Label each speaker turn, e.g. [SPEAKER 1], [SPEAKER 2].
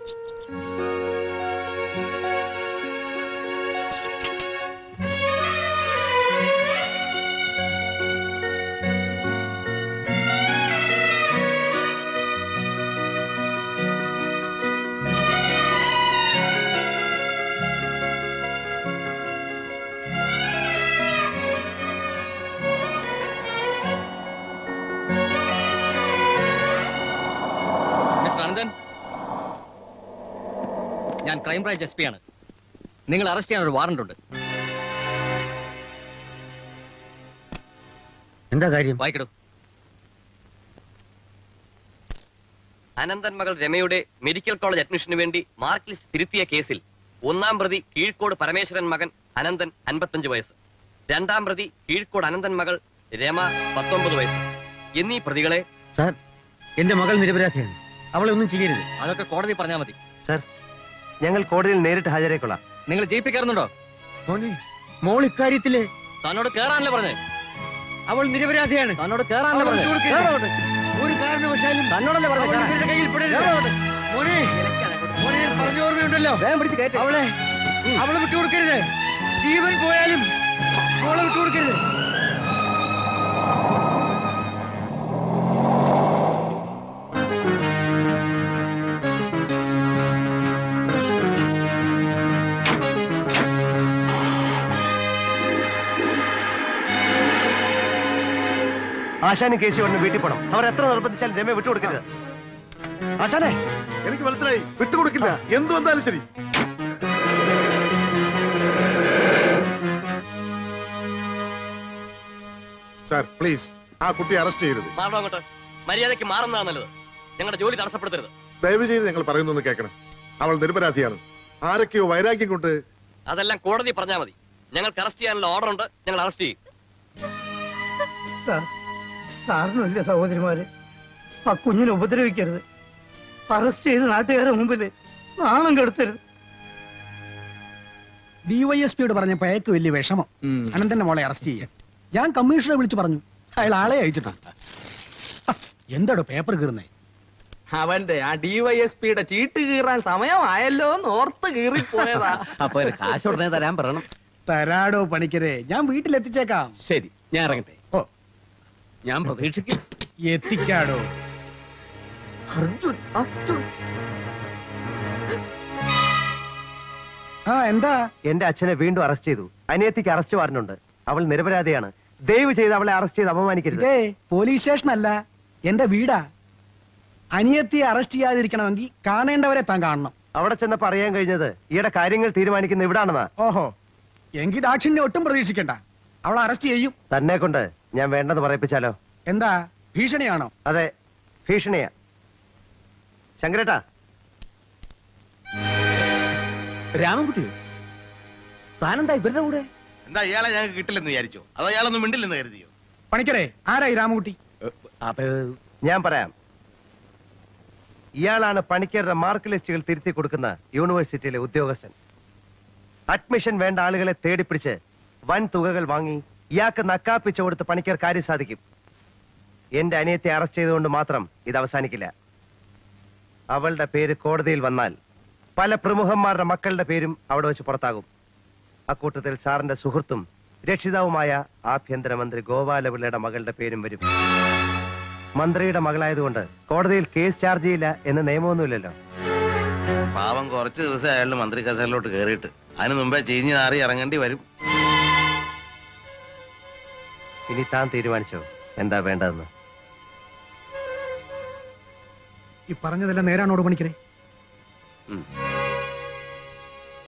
[SPEAKER 1] Mister Ananthan ഞാൻ crime branch S P ആണ് നിങ്ങൾ അറസ്റ്റ് ചെയ്യാൻ ഒരു വാറണ്ട് ഉണ്ട്
[SPEAKER 2] എന്താ കാര്യം
[SPEAKER 1] വായിക്കടൂ അനന്തൻ മകൾ രമയുടെ മെഡിക്കൽ കോളേജ് അഡ്മിഷന് വേണ്ടി മാർക്ക് ലിസ്റ്റ് തിരുത്തിയ കേസിൽ ഒന്നാം പ്രതി കീഴ്ക്കോട് പരമേശ്വരൻ മകൻ അനന്തൻ അൻപത്തഞ്ച് വയസ്സ് രണ്ടാം പ്രതി കീഴ്ക്കോട് അനന്തൻ മകൾ രമ പത്തൊമ്പത് വയസ്സ് എന്നീ പ്രതികളെ
[SPEAKER 2] സാർ എന്റെ മകൾ നിരപരാധിയാണ് അവളെ ഒന്നും ചെയ്യരുത്
[SPEAKER 1] അതൊക്കെ കോടതി പറഞ്ഞാൽ മതി
[SPEAKER 3] സർ ഞങ്ങൾ കോടതിയിൽ നേരിട്ട് ഹാജരായിക്കൊള്ളാം
[SPEAKER 1] നിങ്ങൾ ജയിപ്പിക്കാറുണ്ടോ
[SPEAKER 2] മോനെ മോൾ ഇക്കാര്യത്തില്
[SPEAKER 1] തന്നോട് കേറാനല്ലേ പറഞ്ഞേ
[SPEAKER 2] അവൾ നിരപരാധിയാണ്
[SPEAKER 1] തന്നോട് കേറാനല്ലേ
[SPEAKER 2] അവൾ
[SPEAKER 1] പറഞ്ഞേ
[SPEAKER 2] വിട്ടുകൊടുക്കരുത്.
[SPEAKER 1] കേറാൻ അങ്ങോട്ട്.
[SPEAKER 2] ഒരു കാരണവശാലും
[SPEAKER 1] തന്നോടല്ലേ
[SPEAKER 2] അവൾ
[SPEAKER 1] പറഞ്ഞേ
[SPEAKER 2] ഇവരുടെ കയ്യിൽ പെടരുത്.
[SPEAKER 1] കേറാൻ അങ്ങോട്ട്.
[SPEAKER 2] മോനെ മോനെ ഞാൻ പറഞ്ഞ ഓർമ്മയുണ്ടല്ലോ
[SPEAKER 1] വേഗം പിടിച്ച് കയറ്റ്.
[SPEAKER 2] അവളെ അവളെ വിട്ടുകൊടുക്കരുത് ജീവൻ പോയാലും മോളെ വിട്ടുകൊടുക്കരുത്
[SPEAKER 3] ആശാനും കേസി ഉടനെ വീട്ടിൽ പോണം അവർ എത്ര നിർബന്ധിച്ചാലും രമയെ വിട്ടുകൊടുക്കരുത് ആശാനെ
[SPEAKER 4] എനിക്ക് മനസ്സിലായി വിട്ടുകൊടുക്കില്ല എന്തു വന്നാലും ശരി സാർ പ്ലീസ് ആ കുട്ടിയെ അറസ്റ്റ് ചെയ്യരുത്
[SPEAKER 1] മാറണം അങ്ങോട്ട് മര്യാദയ്ക്ക് മാറുന്നതാണ് നല്ലത് ഞങ്ങളുടെ ജോലി തടസ്സപ്പെടുത്തരുത്
[SPEAKER 4] ദയവ് ചെയ്ത് ഞങ്ങൾ പറയുന്നൊന്ന് കേൾക്കണം അവൾ നിരപരാധിയാണ് ആരൊക്കെയോ വൈരാഗ്യം കൊണ്ട്
[SPEAKER 1] അതെല്ലാം കോടതി പറഞ്ഞാൽ മതി ഞങ്ങൾക്ക് അറസ്റ്റ് ചെയ്യാനുള്ള ഓർഡർ ഉണ്ട് ഞങ്ങൾ അറസ്റ്റ് ചെയ്യും
[SPEAKER 5] സാർ സാറിനുമില്ല സഹോദരിമാരെ ആ കുഞ്ഞിനെ ഉപദ്രവിക്കരുത് അറസ്റ്റ് ചെയ്ത് നാട്ടുകാരുടെ മുമ്പിൽ നാണം കെടുത്തരുത്
[SPEAKER 6] ഡിവൈഎസ്പിയോട് പറഞ്ഞപ്പോ അയാൾക്ക് വലിയ വിഷമം അനന്തന്റെ മോളെ അറസ്റ്റ് ചെയ്യാൻ ഞാൻ കമ്മീഷണറെ വിളിച്ചു പറഞ്ഞു അയാൾ ആളെ അയച്ചിട്ടുണ്ട് ഹ, എന്താടോ പേപ്പർ കീറുന്നേ
[SPEAKER 7] അവന്റെ ആ ഡിവൈഎസ്പിയുടെ ചീട്ട് കീറാൻ സമയമായല്ലോ എന്ന് ഓർത്ത് കീറിപ്പോയതാ
[SPEAKER 2] അപ്പൊ കാശ് ഉടനെ തരാൻ പറയണം
[SPEAKER 6] തരാടോ പണിക്കരെ ഞാൻ വീട്ടിലെത്തിച്ചേക്കാം
[SPEAKER 2] ശരി ഞാൻ ഇറങ്ങട്ടെ
[SPEAKER 6] ഓ
[SPEAKER 2] ഞാൻ പ്രതീക്ഷിക്കും
[SPEAKER 6] എത്തിക്കാടോ
[SPEAKER 7] അർജുൻ അർജുൻ
[SPEAKER 6] ആ എന്താ
[SPEAKER 3] എന്റെ അച്ഛനെ വീണ്ടും അറസ്റ്റ് ചെയ്തു അനിയത്തിക്ക് അറസ്റ്റ് വാറണ്ടുണ്ട് അവൾ നിരപരാധിയാണ് ദയവ് ചെയ്ത് അവളെ അറസ്റ്റ് ചെയ്ത് അപമാനിക്കരുത്
[SPEAKER 6] ഇതേ പോലീസ് സ്റ്റേഷൻ അല്ല എന്റെ വീടാ അനിയത്തിയെ അറസ്റ്റ് ചെയ്യാതിരിക്കണമെങ്കിൽ കാണേണ്ടവരെ താൻ കാണണം
[SPEAKER 3] അവിടെ ചെന്നപ്പോ അറിയാൻ കഴിഞ്ഞത് ഈയുടെ കാര്യങ്ങൾ തീരുമാനിക്കുന്ന ഇവിടാണെന്നാ
[SPEAKER 6] ഓഹോ എങ്കിൽ ദാക്ഷിണ്യം ഒട്ടും പ്രതീക്ഷിക്കണ്ട അവളെ അറസ്റ്റ് ചെയ്യും
[SPEAKER 3] തന്നെ കൊണ്ട് ഞാൻ വേണ്ടെന്ന് പറയിപ്പിച്ചാലോ
[SPEAKER 6] എന്താ ഭീഷണിയാണോ
[SPEAKER 3] അതെ ഭീഷണിയാ ശങ്കരേട്ടാ
[SPEAKER 2] രാമൻകുട്ടിയോ താനെന്താ ഇവരുടെ കൂടെ
[SPEAKER 8] എന്താ ഇയാളെ ഞങ്ങൾക്ക് കിട്ടില്ലെന്ന് വിചാരിച്ചോ അതോ ഇയാളൊന്നും മിണ്ടില്ലെന്ന് കരുതിയോ
[SPEAKER 6] പണിക്കരെ ആരായി രാമകുട്ടി
[SPEAKER 2] അപ്പൊ
[SPEAKER 3] ഞാൻ പറയാം ഇയാളാണ് പണിക്കരുടെ മാർക്ക് ലിസ്റ്റുകൾ തിരുത്തി കൊടുക്കുന്ന യൂണിവേഴ്സിറ്റിയിലെ ഉദ്യോഗസ്ഥൻ അഡ്മിഷൻ വേണ്ട ആളുകളെ തേടിപ്പിടിച്ച് വൻ തുകകൾ വാങ്ങി ഇയാൾക്ക് നക്കാപ്പിച്ചു കൊടുത്ത് പണിക്കർ കാര്യം സാധിക്കും എന്റെ അനിയത്തെ അറസ്റ്റ് ചെയ്തുകൊണ്ട് മാത്രം ഇത് അവസാനിക്കില്ല അവളുടെ പേര് കോടതിയിൽ വന്നാൽ പല പ്രമുഖന്മാരുടെ മക്കളുടെ പേരും അവിടെ വെച്ച് പുറത്താകും അക്കൂട്ടത്തിൽ സാറിന്റെ സുഹൃത്തും രക്ഷിതാവുമായ ആഭ്യന്തരമന്ത്രി ഗോപാലപിള്ളയുടെ മകളുടെ പേരും വരും മന്ത്രിയുടെ മകളായതുകൊണ്ട് കോടതിയിൽ കേസ് ചാർജ് ചെയ്യില്ല എന്ന് നിയമമൊന്നുമില്ലല്ലോ
[SPEAKER 8] പാവം കുറച്ച് ദിവസം അയാളുടെ മന്ത്രി കസേരയിലോട്ട് കയറിയിട്ട് അതിന് മുമ്പേ ചീഞ്ഞ് നാറി ഇറങ്ങേണ്ടി വരും
[SPEAKER 3] ഇനി താൻ തീരുമാനിച്ചോ എന്താ വേണ്ടതെന്ന്
[SPEAKER 6] ഈ പറഞ്ഞതെല്ലാം നേരാണോട് പണിക്കരെ
[SPEAKER 3] ഉം.